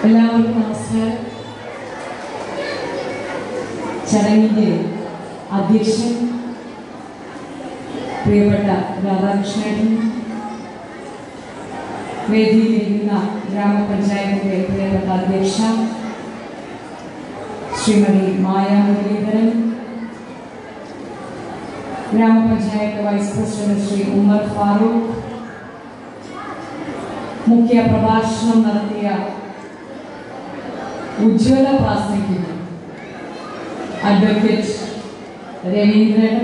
എല്ലാവർക്കും നമസ്കാരം ചടങ്ങിൻ്റെ അധ്യക്ഷൻ പ്രിയപ്പെട്ട രാധാകൃഷ്ണൻ വേദിയിലിരിക്കുന്ന ഗ്രാമപഞ്ചായത്തിൻ്റെ പ്രിയപ്പെട്ട അധ്യക്ഷ ശ്രീമതി മായ മുരളീധരൻ ഗ്രാമപഞ്ചായത്ത് വൈസ് പ്രസിഡന്റ് ശ്രീ ഉമ്മർ ഫാറൂഖ് മുഖ്യ പ്രഭാഷണം നടത്തിയ ഉജ്ജ്വല പ്രാസ്തിക്ക് അഡ്വക്കേറ്റ് രവീന്ദ്രൻ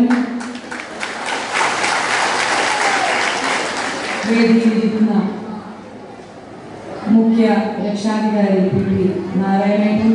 വേദിയിലിരിക്കുന്ന മുഖ്യ രക്ഷാധികാരി പി പി നാരായണൻ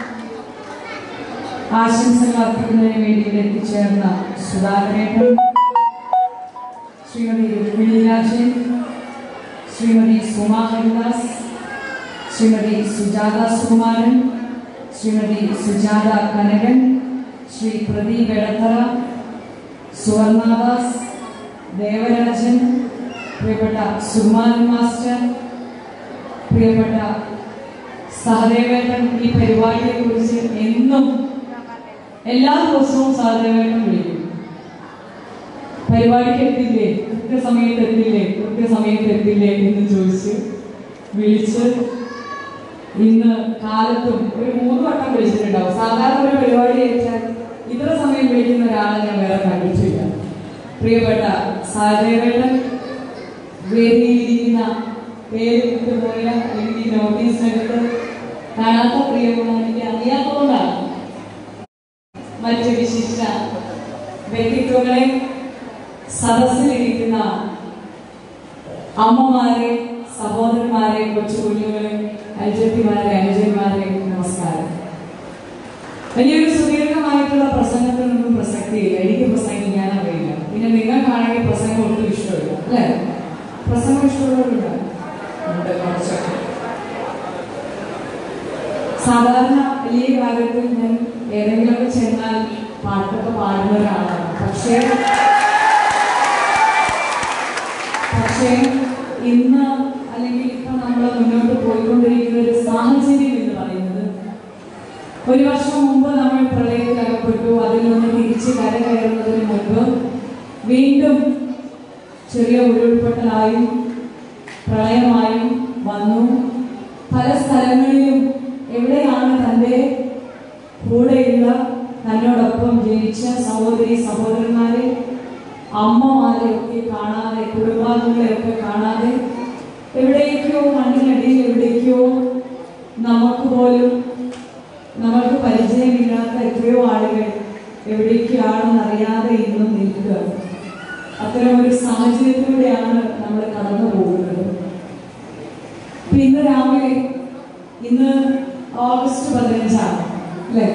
ആശംസകൾ അർപ്പിക്കുന്നതിന് വേണ്ടി ഇവിടെ എത്തിച്ചേർന്ന സുധാകരേട്ടൻ ശ്രീമതി രുക്മിണി രാജൻ ശ്രീമതി സുമ ഹരിദാസ് ശ്രീമതി സുജാത സുകുമാരൻ ശ്രീമതി സുജാത കനകൻ ശ്രീ പ്രദീപ് എടത്തറ സുവർണദാസ് ദേവരാജൻ പ്രിയപ്പെട്ട സുമാൻ മാസ്റ്റർ പ്രിയപ്പെട്ട സഹദേവേട്ടൻ ഈ പരിപാടിയെ കുറിച്ച് എന്നും എല്ലാ ദിവസവും സഹദേവേട്ടൻ വിളിക്കും പരിപാടിക്ക് എത്തില്ലേ കൃത്യസമയത്ത് എത്തില്ലേ കൃത്യസമയത്ത് എത്തില്ലേ എന്ന് ചോദിച്ച് വിളിച്ച് ഇന്ന് കാലത്തും ഒരു മൂന്ന് വട്ടം വിളിച്ചിട്ടുണ്ടാവും സാധാരണ ഒരു പരിപാടി അയച്ചാൽ ഇത്ര സമയം വിളിക്കുന്ന ഒരാളെ ഞാൻ വേറെ കണ്ടിട്ടില്ല പ്രിയപ്പെട്ട സഹദേവേട്ടൻ വേദിയിലിരിക്കുന്ന പേര് വിട്ടുപോയ എനിക്ക് നോട്ടീസിനടുത്ത് കാണാത്ത പ്രിയമുള്ള എനിക്ക് അറിയാത്തതുകൊണ്ടാണ് മറ്റ് വിശിഷ്ട വ്യക്തിത്വങ്ങളെ സദസ്സിലിരിക്കുന്ന അമ്മമാരെ സഹോദരന്മാരെ കൊച്ചു കുഞ്ഞുങ്ങളെ അനുജത്തിമാരെ അനുജന്മാരെ നമസ്കാരം വലിയൊരു സുദീർഘമായിട്ടുള്ള പ്രസംഗത്തിനൊന്നും പ്രസക്തിയില്ല എനിക്ക് പ്രസംഗിക്കാൻ അറിയില്ല പിന്നെ നിങ്ങൾക്കാണെങ്കിൽ പ്രസംഗം ഒട്ടും ഇഷ്ടമില്ല അല്ലേ പ്രസംഗം ഇഷ്ടമുള്ളവരുണ്ട് ഉണ്ട് കുറച്ചൊക്കെ സാധാരണ വലിയ കാര്യത്തിൽ ഞാൻ ഏതെങ്കിലുമൊക്കെ ചെന്നാൽ പാട്ടൊക്കെ പാടുന്ന ഒരാളാണ് പക്ഷേ പക്ഷേ ഇന്ന് അല്ലെങ്കിൽ ഇപ്പൊ നമ്മൾ മുന്നോട്ട് പോയിക്കൊണ്ടിരിക്കുന്ന ഒരു സാഹചര്യം എന്ന് പറയുന്നത് ഒരു വർഷം മുമ്പ് നമ്മൾ പ്രളയത്തിൽ അകപ്പെട്ടു അതിൽ നിന്ന് തിരിച്ച് കരകയറുന്നതിന് മുൻപ് വീണ്ടും ചെറിയ ഉരുൾപൊട്ടലായും പ്രളയമായും വന്നു പല സ്ഥലങ്ങളിലും എവിടെയാണ് തൻ്റെ കൂടെയുള്ള തന്നോടൊപ്പം ജനിച്ച സഹോദരി സഹോദരന്മാരെ അമ്മമാരെ ഒക്കെ കാണാതെ കുടുംബാംഗങ്ങളെ ഒക്കെ കാണാതെ എവിടേക്കോ മണ്ണിനടിയിൽ എവിടേക്കോ നമുക്ക് പോലും നമ്മൾക്ക് പരിചയമില്ലാത്ത എത്രയോ ആളുകൾ എവിടേക്കാണെന്ന് അറിയാതെ ഇന്നും നിൽക്കുക അത്തരം ഒരു സാഹചര്യത്തിലൂടെയാണ് നമ്മൾ കടന്നു പോകുന്നത് ഇപ്പൊ ഇന്ന് രാവിലെ ഇന്ന് ഓഗസ്റ്റ് പതിനഞ്ചാണ് അല്ലേ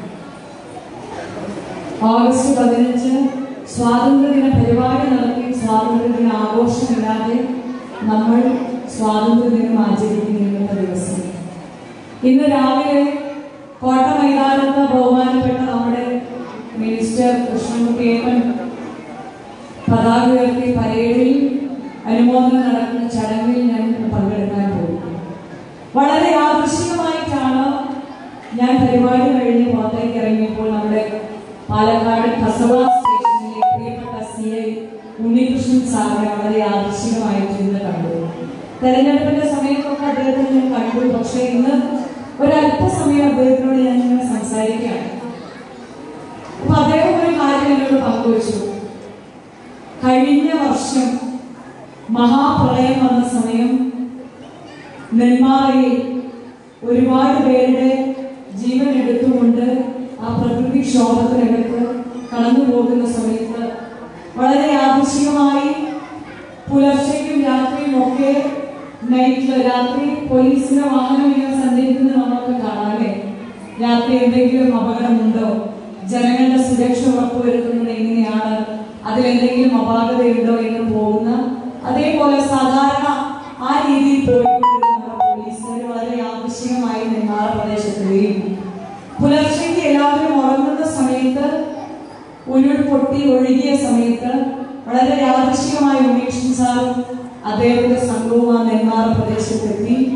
ഓഗസ്റ്റ് പതിനഞ്ച് സ്വാതന്ത്ര്യദിന പരിപാടി നടത്തി സ്വാതന്ത്ര്യദിന ആഘോഷമില്ലാതെ നമ്മൾ സ്വാതന്ത്ര്യദിനം ആചരിക്കുന്ന ഇന്നത്തെ ദിവസം ഇന്ന് രാവിലെ കോട്ട മൈതാനത്ത് ബഹുമാനപ്പെട്ട നമ്മുടെ മിനിസ്റ്റർ കൃഷ്ണൻകുട്ടിയേപ്പൻ പതാക ഉയർത്തി പരേഡിൽ അനുമോദനം നടക്കുന്ന ചടങ്ങിൽ ഞാൻ പങ്കെടുക്കാൻ പോയി വളരെ ആകർഷകമായിട്ടാണ് ഞാൻ പരിപാടി കഴിഞ്ഞ് പുറത്തേക്ക് ഇറങ്ങിയപ്പോൾ നമ്മുടെ പാലക്കാട് കസബ സ്റ്റേഷനിലെ പ്രിയപ്പെട്ട സി ഐ ഉണ്ണികൃഷ്ണൻ സാറിനെ വളരെ ആകർഷകമായിട്ട് ഇന്ന് കണ്ടു തെരഞ്ഞെടുപ്പിന്റെ സമയത്തൊക്കെ അദ്ദേഹത്തെ ഞാൻ കണ്ടു പക്ഷേ ഇന്ന് ഒരല്പസമയം അദ്ദേഹത്തിനോട് ഞാൻ ഇങ്ങനെ സംസാരിക്കുകയാണ് അപ്പൊ അദ്ദേഹം ഒരു കാര്യം എന്നോട് പങ്കുവച്ചു കഴിഞ്ഞ വർഷം മഹാപ്രളയം വന്ന സമയം നെന്മാറയിൽ ഒരുപാട് പേരുടെ ജീവൻ എടുത്തുകൊണ്ട് ആ പ്രകൃതി ക്ഷോഭത്തിനകത്ത് കടന്നു പോകുന്ന സമയത്ത് വളരെ യാദൃശികമായി പുലർച്ചയ്ക്കും രാത്രിയും ഒക്കെ നൈറ്റില് രാത്രി പോലീസിന്റെ വാഹനം ഇങ്ങനെ സഞ്ചരിക്കുന്നത് നമ്മളൊക്കെ കാണാല്ലേ രാത്രി എന്തെങ്കിലും അപകടമുണ്ടോ ജനങ്ങളുടെ സുരക്ഷ ഉറപ്പുവരുത്തുന്നത് എങ്ങനെയാണ് അതിലെന്തെങ്കിലും അപാകതയുണ്ടോ എന്ന് പോകുന്ന അതേപോലെ സാധാരണ ആ രീതിയിൽ പോയിക്കൊണ്ടിരുന്ന നമ്മുടെ പോലീസുകാർ വളരെ ആകർഷകമായി നെന്മാറ പ്രദേശത്തുകയും പുലർച്ചയ്ക്ക് എല്ലാവരും ഉറങ്ങുന്ന സമയത്ത് ഉരുൾ പൊട്ടി ഒഴുകിയ സമയത്ത് വളരെ യാദൃശികമായ ഉണ്ണീഷൻ സാറും അദ്ദേഹത്തിന്റെ സംഘവും ആ നെന്മാറ പ്രദേശത്തെത്തി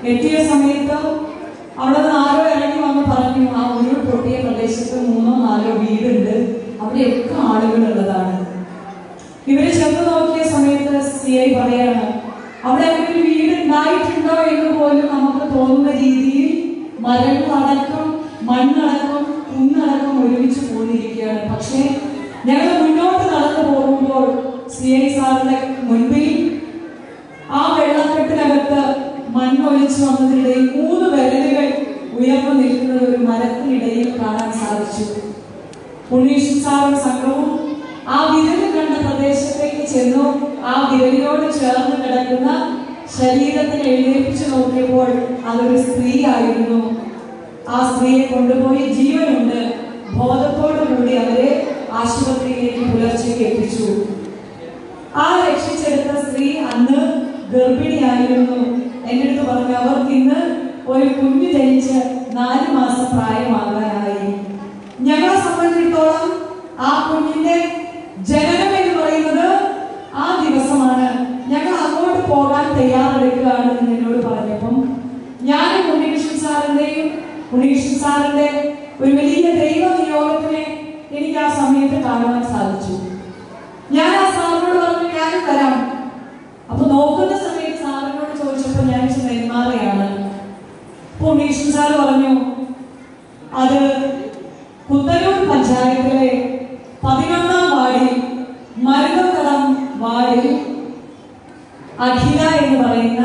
എത്തിയ സമയത്ത് അവിടെ നിന്ന് ആരോ ഇറങ്ങി വന്ന് പറഞ്ഞു ആ ഉരുൾ പൊട്ടിയ പ്രദേശത്ത് മൂന്നോ നാലോ വീടുണ്ട് അവിടെയൊക്കെ ആളുകളുള്ളതാണ് ഇവര് ചെന്ന് നോക്കിയ സമയത്ത് സി ഐ പറയാണ് അവിടെ അങ്ങനെ ഒരു വീട് ഉണ്ടായിട്ടുണ്ടോ എന്ന് പോലും നമുക്ക് തോന്നുന്ന രീതിയിൽ മരങ്ങളടക്കം മണ്ണടക്കം കുന്നടക്കം ഒരുമിച്ച് പോന്നിരിക്കുകയാണ് പക്ഷേ ഞങ്ങൾ മുന്നോട്ട് നടന്നു പോകുമ്പോൾ സി ഐ സാറിന്റെ മുൻപിൽ ആ വെള്ളക്കെട്ടിനകത്ത് മണ്ണൊലിച്ചു വന്നതിനിടയിൽ മൂന്ന് വിരലുകൾ ഉയർന്നു നിൽക്കുന്നത് ഒരു മരത്തിനിടയിൽ കാണാൻ സാധിച്ചു ഉണ്ണീഷൻ സാറും സംഘവും ആ വിരൽ കണ്ട പ്രദേശത്തേക്ക് ചെന്നു ആ വിരലിനോട് ചേർന്ന് കിടക്കുന്ന ശരീരത്തിൽ എഴുന്നേൽപ്പിച്ചു നോക്കിയപ്പോൾ അതൊരു സ്ത്രീ ആയിരുന്നു ആ സ്ത്രീയെ കൊണ്ടുപോയി ജീവനുണ്ട് ബോധത്തോടു കൂടി അവരെ ആശുപത്രിയിലേക്ക് പുലർച്ചയ്ക്ക് എത്തിച്ചു ആ രക്ഷിച്ചെടുത്ത സ്ത്രീ അന്ന് ഗർഭിണിയായിരുന്നു എന്റെ അടുത്ത് പറഞ്ഞു അവർക്ക് ഇന്ന് ഒരു കുഞ്ഞ് ജനിച്ച് നാല് മാസം പ്രായമാകാനായി ഞങ്ങളെ സംബന്ധിച്ചിടത്തോളം ആ കുഞ്ഞിന്റെ ജനനം എന്ന് പറയുന്നത് ആ ദിവസമാണ് ഞങ്ങൾ അങ്ങോട്ട് പോകാൻ തയ്യാറെടുക്കുകയാണ് എന്ന് എന്നോട് പറഞ്ഞപ്പം ഞാനും ഉണ്ണികൃഷ്ണൻ സാറിന്റെയും ഉണ്ണികൃഷ്ണൻ സാറിന്റെ ഒരു വലിയ ദൈവ നിയോഗത്തിനെ എനിക്ക് ആ സമയത്ത് കാണുവാൻ സാധിച്ചു ഞാൻ ആ സാറിനോട് പറഞ്ഞു ഞാനും വരാം അപ്പൊ നോക്കുന്ന സമയത്ത് സാറിനോട് ചോദിച്ചപ്പോ ഞാൻ വെച്ച് നെന്മാറയാണ് അപ്പൊ ഉണ്ണീഷൻ സാർ പറഞ്ഞു അത് കുത്തനൂർ പഞ്ചായത്തിലെ പതിനൊന്നാം വാർഡിൽ മരുതക്കടം വാർഡിൽ അഖില എന്ന് പറയുന്ന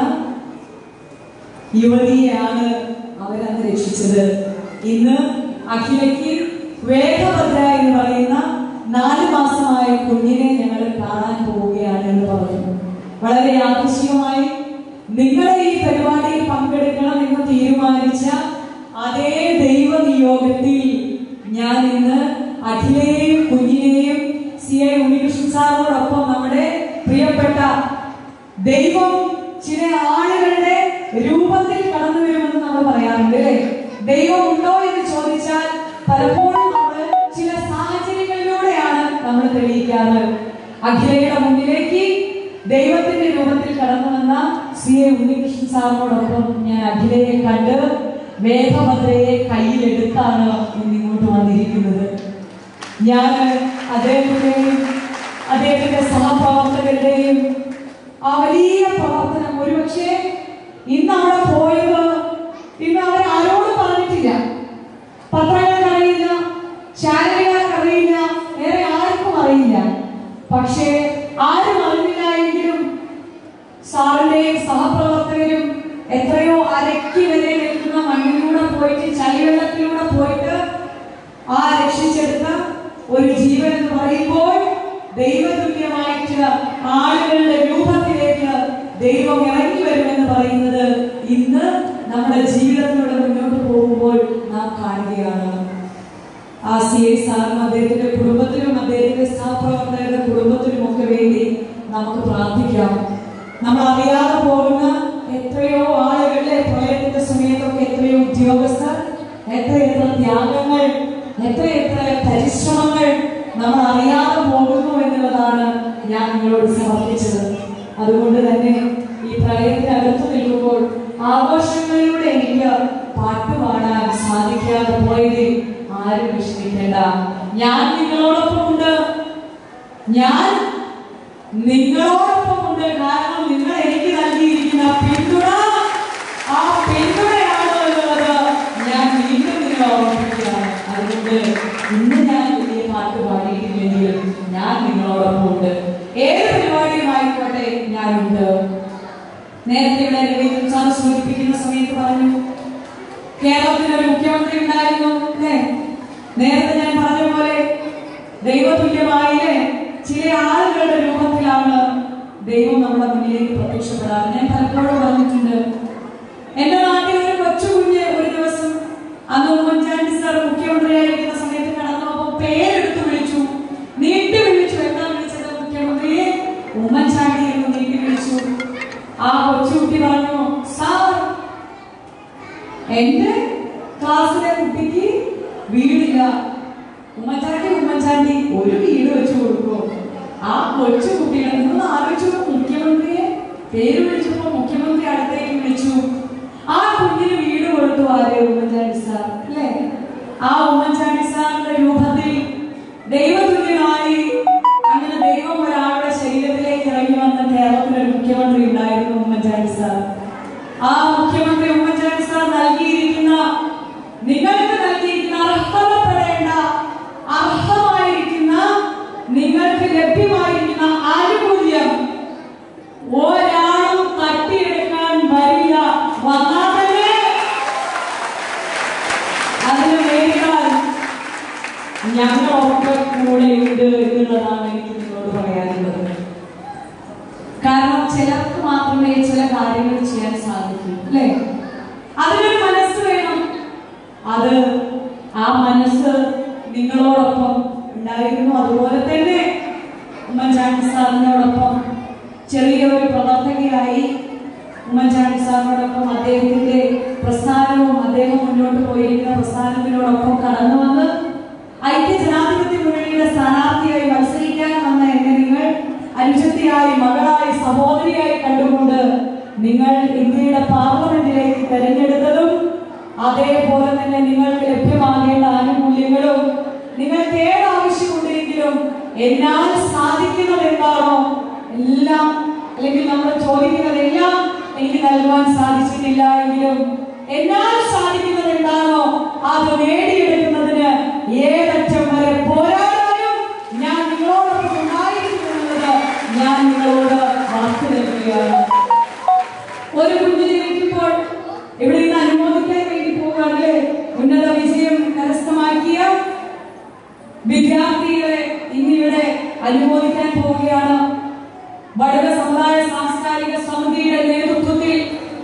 യുവതിയെയാണ് അവരന്ന് രക്ഷിച്ചത് ഇന്ന് അഖിലയ്ക്ക് വേഗഭദ്ര എന്ന് പറയുന്ന നാല് മാസമായ കുഞ്ഞിനെ ഞങ്ങൾ കാണാൻ പോവുകയാണ് എന്ന് പറഞ്ഞു വളരെ യാദൃശ്യമായി നിങ്ങളെ ഈ പരിപാടിയിൽ പങ്കെടുക്കണം എന്ന് തീരുമാനിച്ച അതേ ദൈവ നിയോഗത്തിൽ ഞാൻ ഇന്ന് അഖിലയെയും കുഞ്ഞിനെയും സി ഐ ഉണ്ണികൃഷ്ണൻ സാറിനോടൊപ്പം നമ്മുടെ പ്രിയപ്പെട്ട ദൈവം ചില ആളുകളുടെ രൂപത്തിൽ കടന്നു വരുമെന്ന് നമ്മൾ പറയാറുണ്ട് അല്ലേ ദൈവം ഉണ്ടോ എന്ന് ചോദിച്ചാൽ പലപ്പോഴും നമ്മൾ ചില സാഹചര്യങ്ങളിലൂടെയാണ് നമ്മൾ തെളിയിക്കാറ് അഖിലയുടെ മുന്നിലേക്ക് ദൈവത്തിന്റെ രൂപത്തിൽ കടന്നു വന്ന സി എ ഉണ്ണികൃഷ്ണൻ സാറിനോടൊപ്പം ഞാൻ അഖിലയെ കണ്ട് വേദഭദ്രയെ കയ്യിലെടുത്താണ് ഇന്ന് ഇങ്ങോട്ട് വന്നിരിക്കുന്നത് ഞാൻ അദ്ദേഹത്തിന്റെയും അദ്ദേഹത്തിന്റെ സഹപ്രവർത്തകരുടെയും ആ വലിയ പ്രവർത്തനം ഒരുപക്ഷെ ഇന്ന് അവിടെ പോയത് ഇന്ന് അവർ ആരോടും പറഞ്ഞിട്ടില്ല പത്രങ്ങൾക്ക് അറിയില്ല ചാനലുകാർക്ക് അറിയില്ല വേറെ ആർക്കും അറിയില്ല പക്ഷേ ആരും അറിഞ്ഞില്ല എങ്കിലും സാറിന്റെയും സഹപ്രവർത്തകരും എത്രയോ അരക്കി വരെ നിൽക്കുന്ന മണ്ണിലൂടെ പോയിട്ട് ചളിവെള്ളത്തിലൂടെ പോയിട്ട് ആ രക്ഷിച്ചെടുത്ത ഒരു ജീവൻ എന്ന് പറയുമ്പോൾ ദൈവതുല്യമായിട്ട് ആളുകളുടെ രൂപത്തിലേക്ക് ദൈവം ഇറങ്ങി വരുമെന്ന് പറയുന്നത് ഇന്ന് നമ്മുടെ ജീവിതത്തിലൂടെ മുന്നോട്ട് പോകുമ്പോൾ നാം കാണുകയാണ് ആ സി ഐ സാറിനും അദ്ദേഹത്തിന്റെ കുടുംബത്തിനും അദ്ദേഹത്തിന്റെ സഹപ്രവർത്തകരുടെ കുടുംബത്തിനും ഒക്കെ വേണ്ടി നമുക്ക് പ്രാർത്ഥിക്കാം നമ്മൾ അറിയാതെ പോകുന്ന എത്രയോ ആളുകളുടെ പ്രളയത്തിന്റെ സമയത്തൊക്കെ എത്രയോ ഉദ്യോഗസ്ഥർ എത്രയെത്ര ത്യാഗങ്ങൾ എത്രയെത്ര പരിശ്രമങ്ങൾ നമ്മൾ അറിയാതെ പോകുന്നു എന്നുള്ളതാണ് ഞാൻ നിങ്ങളോട് സമർപ്പിച്ചത് അതുകൊണ്ട് തന്നെ ഈ പ്രളയത്തിനകത്ത് നിൽക്കുമ്പോൾ ആഘോഷങ്ങളിലൂടെ എനിക്ക് പാട്ട് പാടാൻ സാധിക്കാതെ പോയതിൽ ആരും വിഷമിക്കേണ്ട ഞാൻ നിങ്ങളോടൊപ്പം ഉണ്ട് ഞാൻ നിങ്ങളോടൊപ്പം ഉണ്ട് കാരണം നിങ്ങൾ എനിക്ക് നൽകിയിരിക്കുന്ന പിന്തുണ ആ പിന്തുണയാണ് എന്നുള്ളത് ഞാൻ വീണ്ടും നിങ്ങളെ ഓർമ്മിപ്പിക്കുകയാണ് അതുകൊണ്ട് ഇന്ന് ഞാൻ വലിയ പാട്ട് പാടിയിട്ടില്ലെങ്കിൽ ഞാൻ നിങ്ങളോടൊപ്പം ഉണ്ട് ഏത് പരിപാടിയുമായിക്കോട്ടെ ഞാനുണ്ട് നേരത്തെ ഇവിടെ രവീന്ദ്രൻ സാർ സൂചിപ്പിക്കുന്ന സമയത്ത് പറഞ്ഞു കേരളത്തിൽ ഒരു മുഖ്യമന്ത്രി ഉണ്ടായിരുന്നു അല്ലേ നേരത്തെ ഞാൻ പറഞ്ഞ പോലെ ദൈവതുല്യമായില്ലേ ചില ആളുകളുടെ രൂപത്തിലാണ് ദൈവം നമ്മുടെ മുന്നിലേക്ക് പ്രത്യക്ഷപ്പെടാറ് ഞാൻ പലപ്പോഴും പറഞ്ഞിട്ടുണ്ട് എന്റെ നാട്ടിൽ ഒരു കൊച്ചു കുഞ്ഞ് ഒരു ദിവസം അന്ന് ഉമ്മൻചാണ്ടി സാർ മുഖ്യമന്ത്രിയായിരിക്കുന്ന സമയത്ത് കടന്നപ്പോ പേരെടുത്ത് വിളിച്ചു നീട്ടി വിളിച്ചു എന്താ വിളിച്ചത് മുഖ്യമന്ത്രിയെ ഉമ്മൻചാണ്ടി എന്ന് നീട്ടി വിളിച്ചു ആ കൊച്ചുകുട്ടി പറഞ്ഞു സാർ എന്റെ ക്ലാസ്സിലെ കുട്ടിക്ക് വീടില്ല ഉമ്മൻചാണ്ടി ഉമ്മൻചാണ്ടി ഒരു വീട് വെച്ച് കൊടുക്കോ ആ കൊച്ചു കുട്ടികളെ നിങ്ങൾ ആലോചിച്ചു മുഖ്യമന്ത്രിയെ പേര് വിളിച്ചപ്പോ മുഖ്യമന്ത്രി അടുത്തേക്ക് വിളിച്ചു ആ ആര് ഉമ്മൻചാണ്ടി സാർ അല്ലേ ആ ഉമ്മൻചാണ്ടി സാറിന്റെ രൂപത്തിൽ ദൈവതുല്യനായി അങ്ങനെ ദൈവം ഒരാളുടെ ശരീരത്തിലേക്ക് ഇറങ്ങി വന്ന കേരളത്തിലൊരു മുഖ്യമന്ത്രി ഉണ്ടായിരുന്നു ഉമ്മൻചാണ്ടി സാർ ആ മുഖ്യമന്ത്രി ഉമ്മൻചാണ്ടി സാർ നൽകിയിരിക്കുന്ന നിങ്ങൾക്ക് നൽകിയിരിക്കുന്ന അർഹതപ്പെടേണ്ട അർഹമായിരിക്കുന്ന നിങ്ങൾക്ക് ലഭ്യമായിരിക്കുന്ന ആനുകൂല്യം ഒരാളും തട്ടിയെടുക്കാൻ വരില്ല വന്നാൽ തന്നെ അതിന് നേരിടാൻ ഞങ്ങളൊക്കെ കൂടെയുണ്ട് എന്നുള്ളതാണ് എനിക്ക് നിങ്ങളോട് പറയാനുള്ളത് കാരണം ചിലർക്ക് മാത്രമേ ചില കാര്യങ്ങൾ ചെയ്യാൻ സാധിക്കൂ അല്ലേ അതിനൊരു മനസ്സ് വേണം അത് ആ മനസ്സ് നിങ്ങളോടൊപ്പം ഉണ്ടായിരുന്നു അതുപോലെ തന്നെ ഉമ്മൻചാണ്ടി സാറിനോടൊപ്പം ചെറിയൊരു പ്രവർത്തകയായി ഉമ്മൻചാണ്ടി സാറിനോടൊപ്പം അദ്ദേഹത്തിന്റെ പ്രസ്ഥാനവും അദ്ദേഹം മുന്നോട്ട് പോയിരിക്കുന്ന പ്രസ്ഥാനത്തിനോടൊപ്പം കടന്നു വന്ന് ഐക്യ ജനാധിപത്യ മുന്നണിയുടെ സ്ഥാനാർത്ഥിയായി മത്സരിക്കാൻ വന്ന എന്നെ നിങ്ങൾ അനുജത്തിയായി മകളായി സഹോദരിയായി കണ്ടുകൊണ്ട് നിങ്ങൾ ഇന്ത്യയുടെ പാർലമെന്റിലേക്ക് തെരഞ്ഞെടുത്തതും അതേപോലെ തന്നെ നിങ്ങൾക്ക് ലഭ്യമാകേണ്ട ആനുകൂല്യങ്ങളും നിങ്ങൾക്ക് ഏത് ആവശ്യമുണ്ടെങ്കിലും എന്നാൽ സാധിക്കുന്നത് എന്താണോ എല്ലാം അല്ലെങ്കിൽ നമ്മൾ ചോദിക്കുന്നത് എല്ലാം എനിക്ക് നൽകുവാൻ സാധിച്ചിട്ടില്ല എങ്കിലും എന്നാൽ സാധിക്കുന്നത് എന്താണോ അത് നേടിയെടുക്കുന്നതിന് ഏതറ്റം വരെ പോരാടാനും ഞാൻ നിങ്ങളോടൊപ്പം ഉണ്ടായിരിക്കുമെന്നത് ഞാൻ നിങ്ങളോട് വാക്ക് നൽകുകയാണ് ഒരു കുഞ്ഞ് ജനിക്കുമ്പോൾ ഇവിടെ നിന്ന് അനുമോദിക്കാൻ വേണ്ടി പോവുകയാണല്ലേ ഉന്നത വിജയം കരസ്ഥമാക്കിയ വിദ്യാർത്ഥികളെ ഇന്നിവിടെ അനുമോദിക്കാൻ പോവുകയാണ് വടക സമുദായ സാംസ്കാരിക സമിതിയുടെ നേതൃത്വത്തിൽ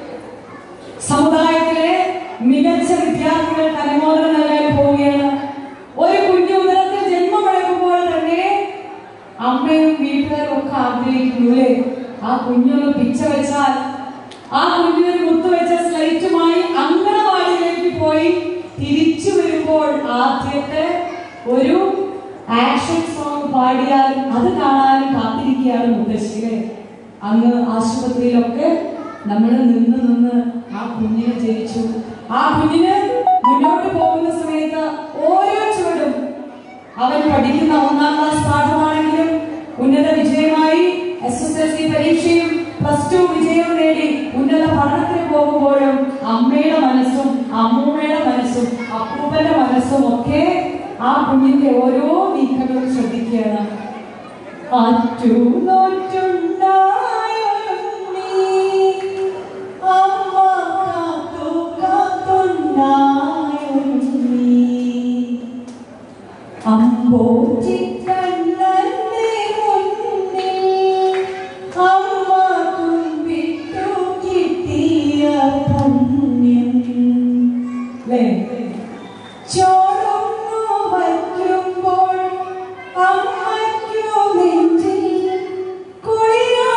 സമുദായത്തിലെ മികച്ച വിദ്യാർത്ഥികൾക്ക് അനുമോദനം നൽകാൻ പോവുകയാണ് ഒരു കുഞ്ഞു ഉദരത്തിൽ ജന്മമെടുക്കുമ്പോൾ തന്നെ അമ്മയും വീട്ടുകാരും ഒക്കെ ആഗ്രഹിക്കുന്നു അല്ലേ ആ കുഞ്ഞൊന്ന് പിച്ച വെച്ചാൽ ആ കുഞ്ഞിനൊരു കുത്തുവെച്ച സ്ലൈറ്റുമായി അങ്കണവാടിയിലേക്ക് പോയി തിരിച്ചു വരുമ്പോൾ ആദ്യത്തെ ഒരു ആക്ഷൻ സോങ് പാടിയാൽ അത് കാണാനും കാത്തിരിക്കുകയാണ് മുത്തശ്ശിയെ അങ്ങ് ആശുപത്രിയിലൊക്കെ നമ്മൾ നിന്ന് നിന്ന് ആ കുഞ്ഞിനെ ജനിച്ചു ആ കുഞ്ഞിന് മുന്നോട്ട് പോകുന്ന സമയത്ത് ഓരോ ചുവടും അവൻ പഠിക്കുന്ന ഒന്നാം ക്ലാസ് പാഠമാണെങ്കിലും ഉന്നത വിജയമായി എസ് എസ് എൽ സി പരീക്ഷയും പ്ലസ് ടു വിജയം നേടി ഉന്നത പഠനത്തിന് പോകുമ്പോഴും അമ്മയുടെ മനസ്സും അമ്മൂമ്മയുടെ മനസ്സും അപ്പൂപ്പന്റെ മനസ്സും ഒക്കെ ആ കുഞ്ഞിന്റെ ഓരോ നീക്കങ്ങളും ശ്രദ്ധിക്കുകയാണ് ആറ്റുനോറ്റുണ്ടായൊരുണ്ണി, അമ്മ കാത്തു കാത്തുണ്ടായൊരുണ്ണി. അമ്പോറ്റിക്കണ്ണന്റെ മുന്നിൽ അമ്മ കുമ്പിട്ടു കിട്ടിയ പുണ്യം. ല്ലേ? ചോറുണ്ണു വയ്ക്കുമ്പോൾ അമ്മയ്ക്കു നെഞ്ചിൽ കുളിരാ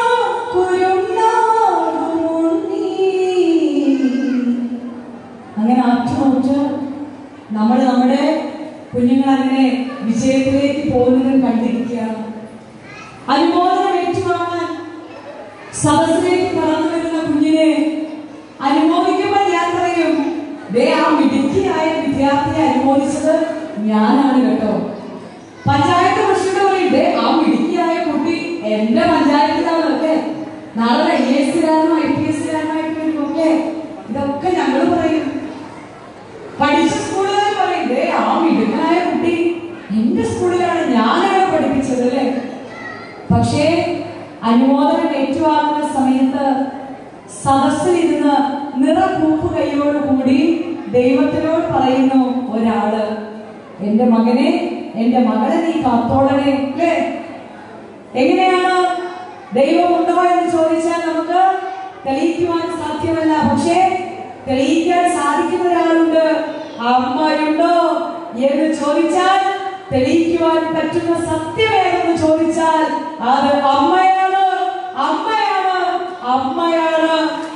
കുരുന്നാകുമുണ്ണി. അങ്ങനെ ആറ്റുനോറ്റ് നമ്മൾ നമ്മുടെ കുഞ്ഞുങ്ങൾ അങ്ങനെ വിജയത്തിലേക്ക് പോകുന്നത് കണ്ടിരിക്കുകയാണ് അനുമോദനം ഏറ്റുവാങ്ങാൻ സദസ്സിലേക്ക് കടന്നു വരുന്ന കുഞ്ഞിനെ അനുമോദിക്കുമ്പോൾ ഞാൻ പറയും ദേ ആ മിടുക്കിയായ വിദ്യാർത്ഥിയെ അനുമോദിച്ചത് ഞാനാണ് കേട്ടോ പഞ്ചായത്ത് പ്രസിഡന്റ് പറയും ദേ ആ മിടുക്കിയായ കുട്ടി എന്റെ പഞ്ചായത്തിലാണ് അല്ലേ നാളെ ഐ എസ് കാരനോ ഐ പി എസ് കാരനായിട്ട് വരും ഓക്കെ ഇതൊക്കെ ഞങ്ങൾ പറയും പഠിച്ച സ്കൂളുകാർ പറയും ദേ ആ മിടുക്കനായ കുട്ടി എന്റെ സ്കൂളിലാണ് ഞാനാണ് പഠിപ്പിച്ചത് അല്ലേ പക്ഷേ അനുമോദനം ഏറ്റുവാങ്ങുന്ന സമയത്ത് സദസ്സിലിരുന്ന് നിറകൂപ്പ് കൈയോടുകൂടി ദൈവത്തിനോട് പറയുന്നു ഒരാള് എന്റെ മകനെ എന്റെ മകളെ നീ കാത്തോളണേ അല്ലേ എങ്ങനെയാണ് ദൈവമുണ്ടോ എന്ന് ചോദിച്ചാൽ നമുക്ക് തെളിയിക്കുവാൻ സാധ്യമല്ല പക്ഷേ തെളിയിക്കാൻ സാധിക്കുന്ന ഒരാളുണ്ട് അമ്മയുണ്ടോ എന്ന് ചോദിച്ചാൽ തെളിയിക്കുവാൻ പറ്റുന്ന സത്യമേതെന്ന് ചോദിച്ചാൽ അത് അമ്മയാണ് അമ്മയാണ് അമ്മയാണ്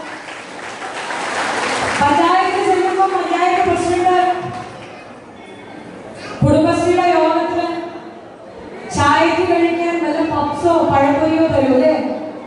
പഞ്ചായത്ത് ചെല്ലുമ്പോൾ പഞ്ചായത്ത് പ്രസിഡന്റ് കുടുംബശ്രീയുടെ യോഗത്തിന് ചായക്ക് കഴിക്കാൻ വല്ല പപ്സോ പഴപ്പൊരിയോ തരൂലേ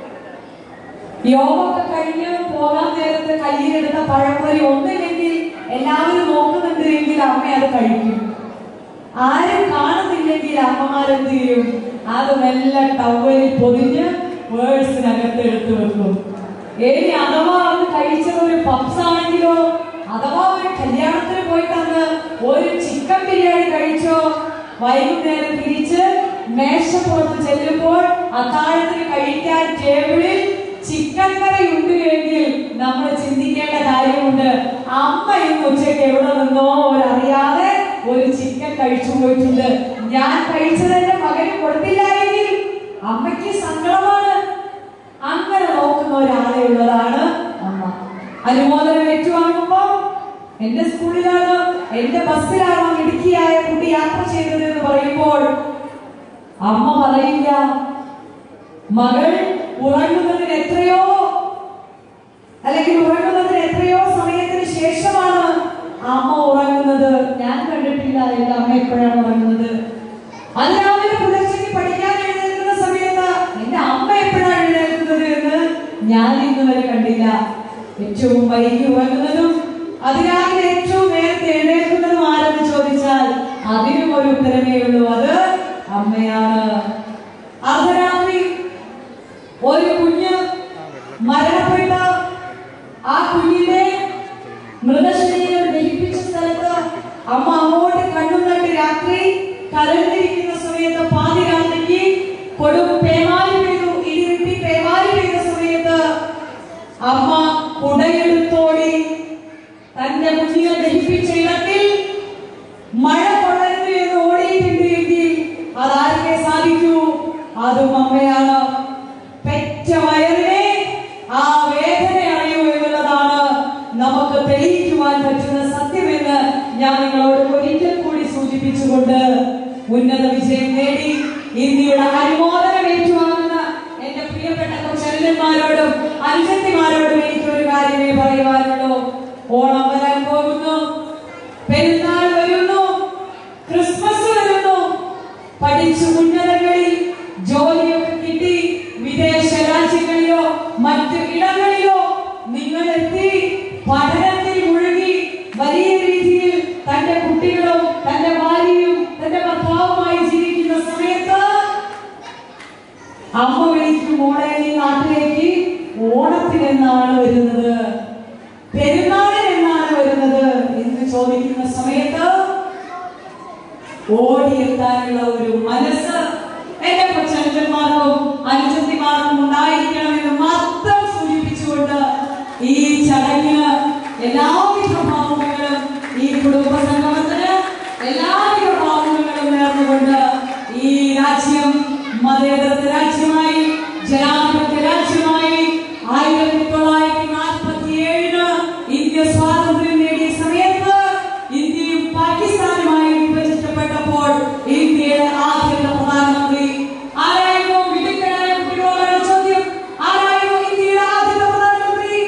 യോഗമൊക്കെ കഴിഞ്ഞ് പോകാൻ നേരത്ത് കയ്യിലെടുത്ത പഴംപൊരി ഒന്നില്ലെങ്കിൽ എല്ലാവരും നോക്കുന്നുണ്ട് എങ്കിൽ അമ്മ അത് കഴിക്കും ആരും കാണുന്നില്ലെങ്കിൽ അമ്മമാരെന്ത് ചെയ്യും അത് മെല്ലെ ടവലിൽ പൊതിഞ്ഞ് വേഴ്സിനകത്ത് എടുത്തു വെക്കും ഇനി അഥവാ അത് കഴിച്ചത് ഒരു പപ്സ് ആണെങ്കിലോ അഥവാ ഒരു കല്യാണത്തിന് പോയിട്ട് അന്ന് ഒരു ചിക്കൻ ബിരിയാണി കഴിച്ചോ വൈകുന്നേരം തിരിച്ച് മേശപ്പുറത്ത് ചെല്ലുമ്പോൾ അത്താഴത്തിന് കഴിക്കാൻ ടേബിളിൽ ചിക്കൻ കറി ഉണ്ട് എങ്കിൽ നമ്മൾ ചിന്തിക്കേണ്ട കാര്യമുണ്ട് അമ്മ ഇന്ന് ഉച്ചയ്ക്ക് എവിടെ നിന്നോ ഒരറിയാതെ ഒരു ചിക്കൻ കഴിച്ചു പോയിട്ടുണ്ട് ഞാൻ കഴിച്ചത് എന്റെ മകന് കൊടുത്തില്ല എങ്കിൽ അമ്മയ്ക്ക് സങ്കടമാണ് അങ്ങനെ നോക്കുന്ന ഒരാളെ ഉള്ളതാണ് അമ്മ അനുമോദനം ഏറ്റുവാങ്ങുമ്പോ എന്റെ സ്കൂളിലാണ് എന്റെ ബസ്സിലാണ് ഇടുക്കിയായ കുട്ടി യാത്ര ചെയ്തത് എന്ന് പറയുമ്പോൾ അമ്മ പറയില്ല മകൾ ഉറങ്ങുന്നതിന് എത്രയോ അല്ലെങ്കിൽ ഉറങ്ങുന്നതിന് എത്രയോ സമയത്തിന് ശേഷമാണ് അമ്മ ഉറങ്ങുന്നത് ഞാൻ കണ്ടിട്ടില്ല എന്റെ അമ്മ എപ്പോഴാണ് ഉറങ്ങുന്നത് അതിരാവിലെ പുലർച്ചയ്ക്ക് പഠിക്കാൻ എഴുന്നേൽക്കുന്ന സമയത്ത് എന്റെ അമ്മ എപ്പോഴാണ് എഴുന്നേൽക്കുന്നത് എന്ന് ഞാൻ ഇന്ന് വരെ കണ്ടില്ല ഏറ്റവും വൈകി ഉറങ്ങുന്നതും അതിരാവിലെ ഏറ്റവും നേരത്തെ എഴുന്നേൽക്കുന്നതും ആരെന്ന് ചോദിച്ചാൽ അതിനും ഒരു ഉത്തരമേ ഉള്ളൂ അത് അമ്മയാണ് അർദ്ധരാത്രി ഒരു കുഞ്ഞ് മരണപ്പെട്ട ആ കുഞ്ഞിന്റെ മൃതശരീരം ദഹിപ്പിച്ച സ്ഥലത്ത് അമ്മ അങ്ങോട്ട് കണ്ണും നട്ട് രാത്രി കലർന്നിരിക്കുന്ന സമയത്ത് പാതിരാത്രിക്ക് കൊടും പേമാരി പെയ്തു ഇടിവിട്ടി പേമാരി പെയ്ത സമയത്ത് അമ്മ കുടയെടുത്തോടി തന്റെ കുഞ്ഞിനെ ദഹിപ്പിച്ച ഇടത്തിൽ മഴ കൊള്ളരുത് എന്ന് ഓടിയിട്ടുണ്ട് എങ്കിൽ അതാർക്കെ സാധിക്കൂ അതും അമ്മയാണ് പെറ്റ വയറിനെ ആ വേദന അറിയൂ എന്നുള്ളതാണ് നമുക്ക് തെളിയിക്കുവാൻ പറ്റുന്ന സത്യമെന്ന് ഞാൻ നിങ്ങളോട് ഒരിക്കൽ കൂടി സൂചിപ്പിച്ചുകൊണ്ട് ഉന്നത വിജയം നേടി ഇന്ത്യയുടെ അനുമോദനം ഏറ്റുവാങ്ങുന്ന എന്റെ പ്രിയപ്പെട്ട കൊച്ചനന്മാരോടും അനുജത്തിമാരോടും എനിക്ക് ഒരു കാര്യമേ പറയുവാനുള്ളൂ ഓണം വരാൻ പോകുന്നു പെരുന്നാൾ വരുന്നു ക്രിസ്മസ് വരുന്നു പഠിച്ചു ഉന്നതങ്ങളിൽ ജോലിയൊക്കെ കിട്ടി വിദേശ രാജ്യങ്ങളിലോ മറ്റു ഇടങ്ങളിലോ നിങ്ങൾ എത്തി പഠനത്തിൽ മുഴുകി വലിയ രീതിയിൽ തന്റെ കുട്ടികളും തന്റെ ഭാര്യയും തന്റെ ഭർത്താവുമായി ജീവിക്കുന്ന സമയത്ത് അമ്മ വിളിക്കും മോളെ നീ നാട്ടിലേക്ക് ഓണത്തിനെന്നാണ് വരുന്നത് പെരുന്നാളിനെന്നാണ് വരുന്നത് എന്ന് ചോദിക്കുന്ന സമയത്ത് ഓടിയെത്താനുള്ള ഒരു മനസ്സ് എന്റെ കൊച്ചനുജന്മാർക്കും അനുജത്തിമാർക്കും ഉണ്ടായിരിക്കണമെന്ന് മാത്രം സൂചിപ്പിച്ചുകൊണ്ട് ഈ ചടങ്ങിന് എല്ലാവിധ ഭാവങ്ങളും ഈ കുടുംബ സംഗമത്തിന് എല്ലാവിധ ഭാവങ്ങളും നേർന്നുകൊണ്ട് ഈ രാജ്യം മതേതര രാജ്യമായി ജനാധിപത്യ രാജ്യമായി ആയിരത്തി തൊള്ളായിരത്തി നാൽപ്പത്തി ഏഴിന് ഇന്ത്യ സ്വാതന്ത്ര്യം നേടിയ സമയത്ത് ഇന്ത്യയും പാകിസ്ഥാനുമായി വിഭജിക്കപ്പെട്ടപ്പോൾ ഇന്ത്യയുടെ ആദ്യത്തെ പ്രധാനമന്ത്രി ആരായിരുന്നു മിടുക്കനായ കുട്ടികളോടാണ് ചോദ്യം ആരായിരുന്നു ഇന്ത്യയുടെ ആദ്യത്തെ പ്രധാനമന്ത്രി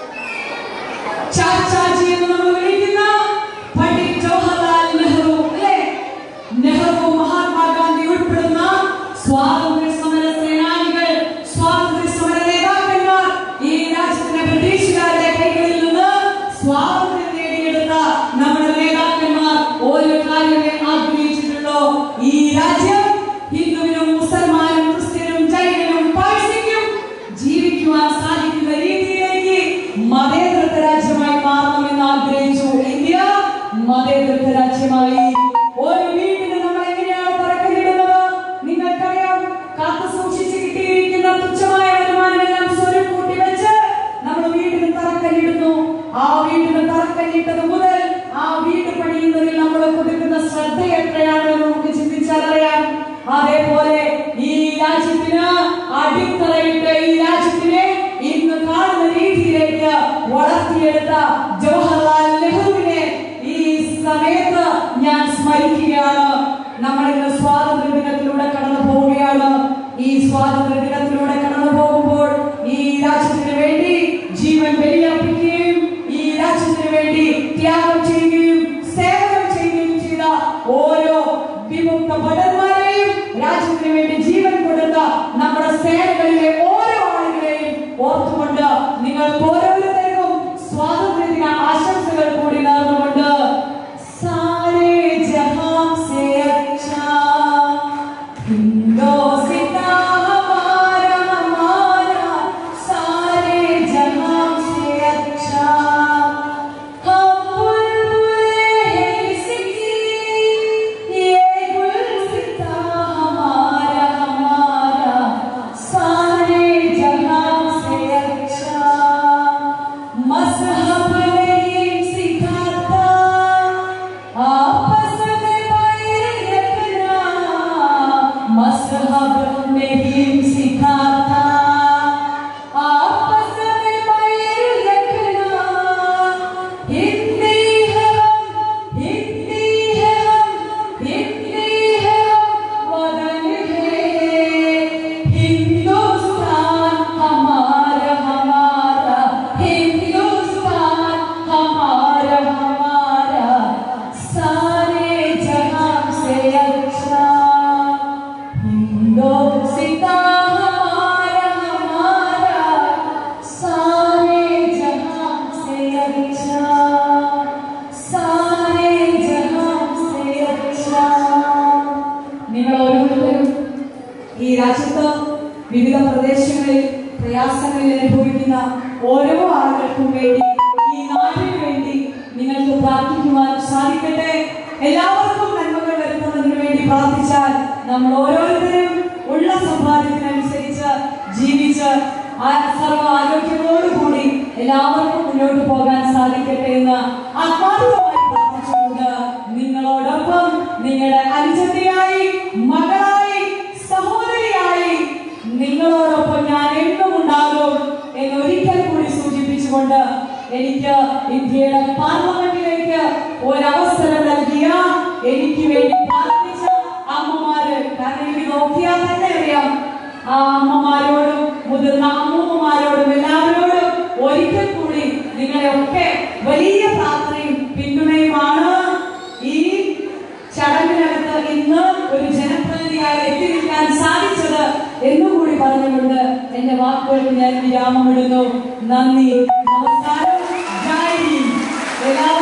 ചാച്ചാജി എന്ന് നമ്മൾ വിളിക്കുന്ന പണ്ഡിറ്റ് ജവഹർലാൽ നെഹ്റു അല്ലേ നെഹ്റു മഹാത്മാഗാന്ധി ഉൾപ്പെടുന്ന സ്വാതന്ത്ര്യ സമര സേനാനികൾ സ്വാതന്ത്ര്യ സമര നേതാക്കന്മാർ ഈ രാജ്യത്തിന്റെ ബ്രിട്ടീഷുകാരുടെ കൈകളിൽ നിന്ന് സ്വാതന്ത്ര്യം നേടിയെടുത്ത നമ്മുടെ നേതാക്കന്മാർ ഒരു കാര്യമേ ആഗ്രഹിച്ചിട്ടുള്ളൂ ഈ രാജ്യം ഹിന്ദുവിനും മുസൽമാനും ക്രിസ്ത്യനും ജൈനനും പാഴ്സിക്കും ജീവിക്കുവാൻ സാധിക്കുന്ന രീതിയിലേക്ക് മതേതൃത്വ രാജ്യമായി മാറണമെന്ന് ആഗ്രഹിച്ചു ഇന്ത്യ മതേതൃത്വ രാജ്യമായി ഒരു വീടിന് നമ്മൾ എങ്ങനെയാണ് തറക്കല്ലിടുന്നത് നിങ്ങൾക്കറിയാം കാത്തു സൂക്ഷിച്ച് കിട്ടിയിരിക്കുന്ന തുച്ഛമായ വരുമാനമെല്ലാം സ്വരം കൂട്ടി വെച്ച് നമ്മൾ വീടിന് തറക്കല്ലിടുന്നു ആ വീടിന് തറക്കല്ലിട്ടത് മുതൽ ആ വീട് പണിയുന്നതിൽ നമ്മൾ കൊടുക്കുന്ന ശ്രദ്ധ എത്രയാണെന്ന് നമുക്ക് ചിന്തിച്ചാൽ അറിയാം അതേപോലെ ഈ രാജ്യത്തിന് അടിത്തറയിട്ട് ഈ രാജ്യത്തിനെ ഇന്ന് കാണുന്ന രീതിയിലേക്ക് വളർത്തിയെടുത്ത ജവഹർലാൽ നെഹ്റുവിനെ ഈ സമയത്ത് ഞാൻ സ്മരിക്കുകയാണ് നമ്മൾ ഇന്ന് സ്വാതന്ത്ര്യ ദിനത്തിലൂടെ കടന്നു പോവുകയാണ് ഈ സ്വാതന്ത്ര്യ ദിനത്തിലൂടെ കടന്നു പോകുമ്പോൾ ഈ രാജ്യത്തിന് വേണ്ടി ജീവൻ ബലിയർപ്പിക്കുകയും ഈ രാജ്യത്തിന് വേണ്ടി ത്യാഗം ചെയ്യുകയും സേവനം ചെയ്യുകയും ചെയ്ത ഓരോ വിമുക്ത ഭടന്മാരെയും രാജ്യത്തിന് വേണ്ടി ജീവൻ കൊടുത്ത നമ്മുടെ സേനകളിലെ ഓരോ ആളുകളെയും ഓർത്തുകൊണ്ട് നിങ്ങൾക്ക് ഓരോരുത്തർക്കും സ്വാതന്ത്ര്യ ദിന ആശംസകൾ കൂടി നേർന്നുകൊണ്ട് വിവിധ പ്രദേശങ്ങളിൽ പ്രയാസങ്ങളിൽ അനുഭവിക്കുന്ന ഓരോ ആളുകൾക്കും വേണ്ടി ഈ നാടിന് വേണ്ടി നിങ്ങൾക്ക് പ്രാർത്ഥിക്കുവാൻ സാധിക്കട്ടെ എല്ലാവർക്കും നന്മകൾ വരുത്തുന്നതിന് വേണ്ടി പ്രാർത്ഥിച്ചാൽ നമ്മൾ ഓരോരുത്തരും ഉള്ള സമ്പാദ്യത്തിനനുസരിച്ച് ജീവിച്ച് ആ സർവ്വ ആരോഗ്യത്തോടുകൂടി എല്ലാവർക്കും മുന്നോട്ട് പോകാൻ സാധിക്കട്ടെ എന്ന് ആത്മാർത്ഥമായി പ്രാർത്ഥിച്ചുകൊണ്ട് നിങ്ങളോടൊപ്പം നിങ്ങളുടെ അനുജത്തിയായി മകളായി സഹോദരിയായി നിങ്ങളോടൊപ്പം ഞാൻ എന്നും ഉണ്ടാകും എന്ന് ഒരിക്കൽ കൂടി സൂചിപ്പിച്ചുകൊണ്ട് എനിക്ക് ഇന്ത്യയുടെ പാർലമെന്റിലേക്ക് ഒരവസരം നൽകിയ എനിക്ക് വേണ്ടി പ്രാർത്ഥിച്ച അമ്മമാര് കാരണം എനിക്ക് നോക്കിയാൽ തന്നെ അറിയാം ആ അമ്മമാരോടും മുതിർന്ന അമ്മൂമ്മമാരോടും എല്ലാവരോടും ഒരിക്കൽ കൂടി നിങ്ങളെയൊക്കെ വലിയ പ്രാർത്ഥനയും പിന്തുണയുമാണ് ഈ ചടങ്ങിനകത്ത് ഇന്ന് ഒരു ജനപ്രതിനിധിയായി എത്തി നിൽക്കാൻ സാധിച്ചത് എന്നുകൂടി പറഞ്ഞുകൊണ്ട് എന്റെ വാക്കുകൾക്ക് ഞാൻ വിരാമമിടുന്നു നന്ദി നമസ്കാരം ജയ് ഹിന്ദ്. എല്ലാവർക്കും